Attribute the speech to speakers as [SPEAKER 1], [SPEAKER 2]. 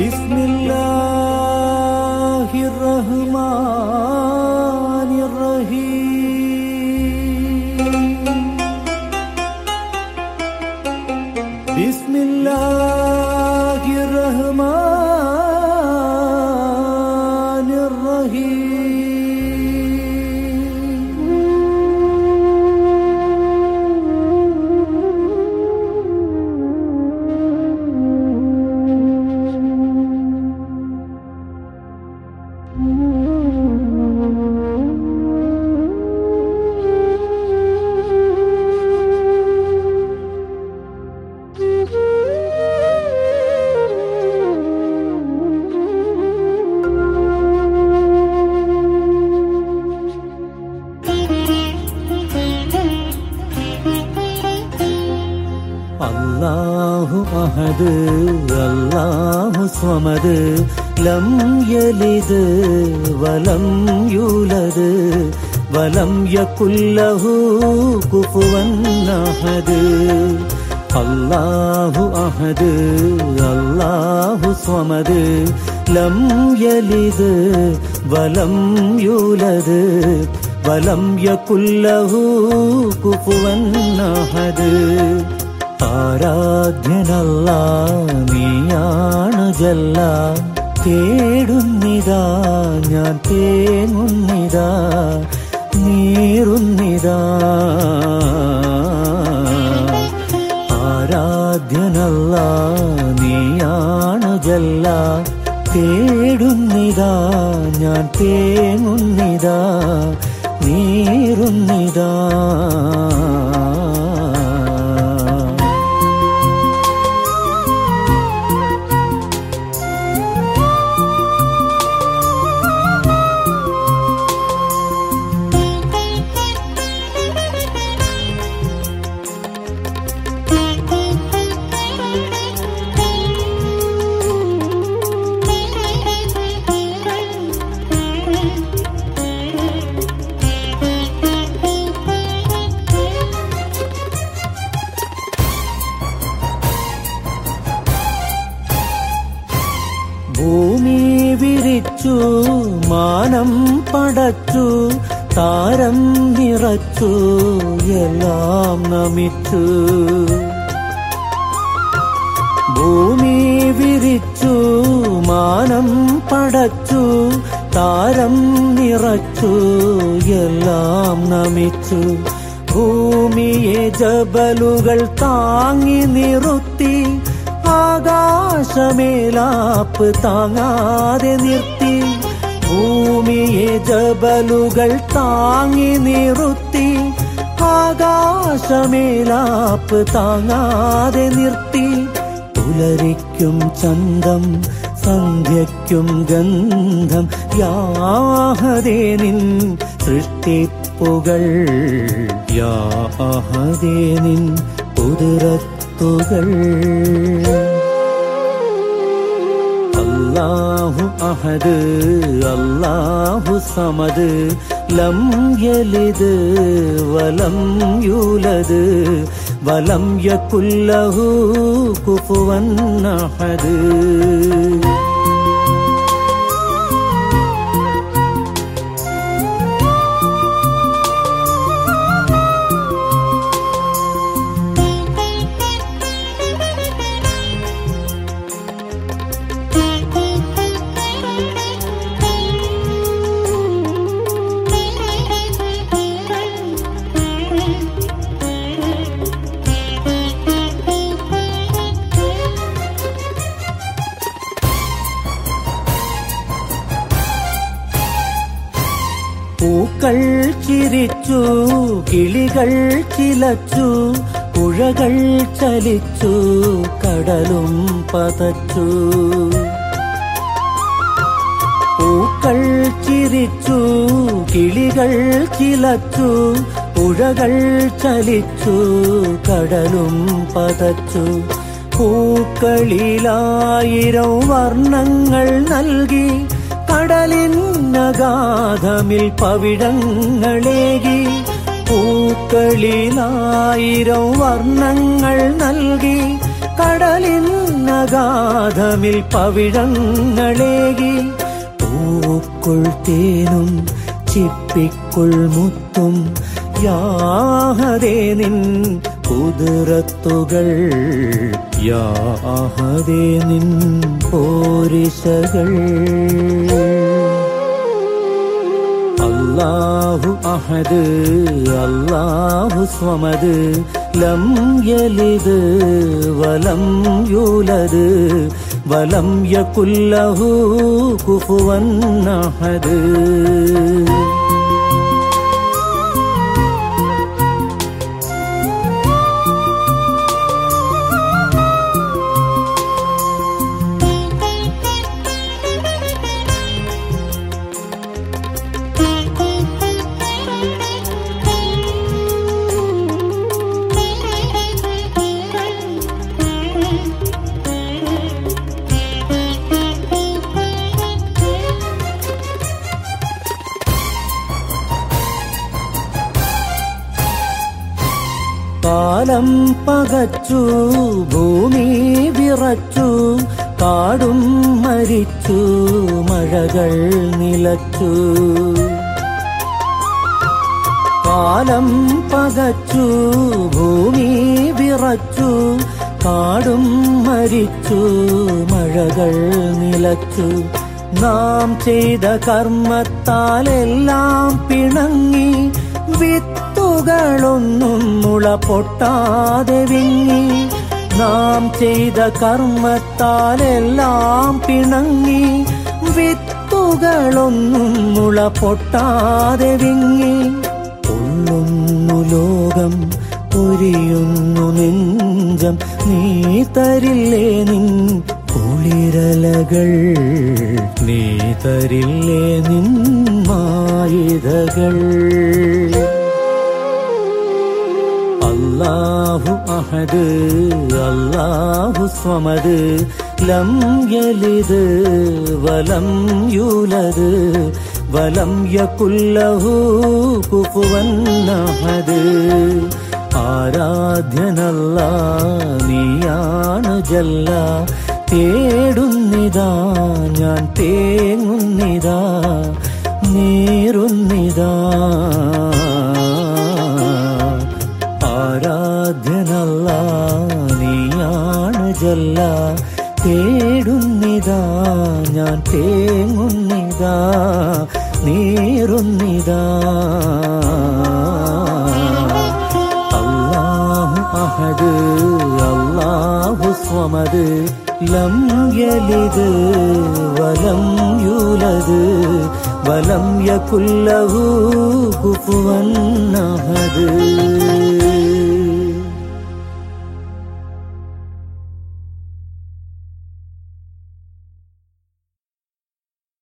[SPEAKER 1] بسم الله الرحمن الرحيم بسم الله الرحمن അല്ലാഹു അഹദ് അല്ലാഹു സ്വമദ് ലം യലിദ് വലം യൂലദ് വലം യകുല്ലഹു കുഫുവൻ അഹദ് അല്ലാഹു അഹദ് അല്ലാഹു സ്വമദ് ലം യലിദ് വലം യൂലദ് വലം യകുല്ലഹു കുഫുവൻ അഹദ് ആരാധ്യനല്ല നീയാണ് ജല്ല തേടുന്നിതാ ഞാൻ തേങ്ങുന്നിതാ നീറുന്നിതാ ആരാധ്യനല്ല നീയാണ് ജല്ല തേടുന്നിതാ ഞാൻ തേങ്ങുന്നിതാ നീറുന്നിതാ ഭൂമി വിരിച്ചു മാനം പടച്ചു താരം നിറച്ചു എല്ലാം നമിച്ചു ഭൂമി വിരിച്ചു മാനം പടച്ചു താരം നിറച്ചു എല്ലാം നമിച്ചു ഭൂമിയെ ജബലുകൾ താങ്ങി നിറുത്തി ആകാശമേലാപ്പ് താങ്ങാതെ നിർത്തി ഭൂമിയെ ജബലുകൾ താങ്ങി നിറുത്തി ആകാശമേലാപ്പ് താങ്ങാതെ നിർത്തി പുലരിക്കും ചന്തം സന്ധ്യയ്ക്കും ഗന്ധം യാഹദേ നിൻ സൃഷ്ടിപ്പുകൾ യാഹദേ നിൻ കുതിരത്തുകൾ അല്ലാഹു അഹദ് അല്ലാഹു സമദ് ലം യലിദ് വലം യൂലദ് വലം യകുല്ലഹു കുഫുവൻ അഹദ് പൂക്കൾ ചിരിച്ചു കിളികൾ ചിലച്ചു പുഴകൾ ചലിച്ചു കടലും പതച്ചു പൂക്കൾ ചിരിച്ചു കിളികൾ ചിലച്ചു പുഴകൾ ചലിച്ചു കടലും പതച്ചു പൂക്കളിലായിരം വർണ്ണങ്ങൾ നൽകി കടലിന്നഗാധമിൽ പവിഴങ്ങളേകി പൂക്കളിലായിരം വർണ്ണങ്ങൾ നൽകി കടലിന്നഗാധമിൽ അഗാധമിൽ പവിഴങ്ങളേകി പൂക്കുൾ തേനും ചിപ്പിക്കുൾ മുത്തും യാഹദേ നിൻ കുതിരത്തുകൾ യാഹദേ നിൻ പോരിശകൾ അല്ലാഹു അഹദ് അല്ലാഹു സ്വമദ് ലം യലിദ് വലം യൂലദ് വലം യകുല്ലഹു കുഫുവൻ അഹദ് കാലം പകച്ചു ഭൂമി വിറച്ചു കാടും മരിച്ചു മഴകൾ നിലച്ചു കാലം പകച്ചു ഭൂമി വിറച്ചു കാടും മരിച്ചു മഴകൾ നിലച്ചു നാം ചെയ്ത കർമ്മത്താലെല്ലാം പിണങ്ങി വിത്തുകളൊന്നും മുള പൊട്ടാതെ വിങ്ങി നാം ചെയ്ത കർമ്മത്താലെല്ലാം പിണങ്ങി വിത്തുകളൊന്നും മുള പൊട്ടാതെ വിങ്ങി ഉള്ളുന്നു ലോകം പൊരിയുന്നു നെഞ്ചം നീ തരില്ലേ നിൻ കുളിരലകൾ നീ തരില്ലേ നിൻ മായിതകൾ അല്ലാഹു അഹദ് അല്ലാഹു സ്വമദ് ലം യലിദ് വലം യൂലദ് വലം യകുല്ലഹു കുഫുവൻ അഹദ് ആരാധ്യനല്ല നീയാണ് ജല്ല തേടുന്നിതാ ഞാൻ തേങ്ങുന്നിതാ നീറുന്നിതാ ആരാധ്യനല്ല നീയാണ് ജല്ല തേടുന്നിതാ ഞാൻ തേങ്ങുന്നിതാ നീറുന്നിതാ അല്ലാഹു അഹദ് അല്ലാഹു സ്വമദ് ലം യലിദ് വലം യൂലദ് വലം യകുല്ലഹു കുഫുവൻ അഹദ്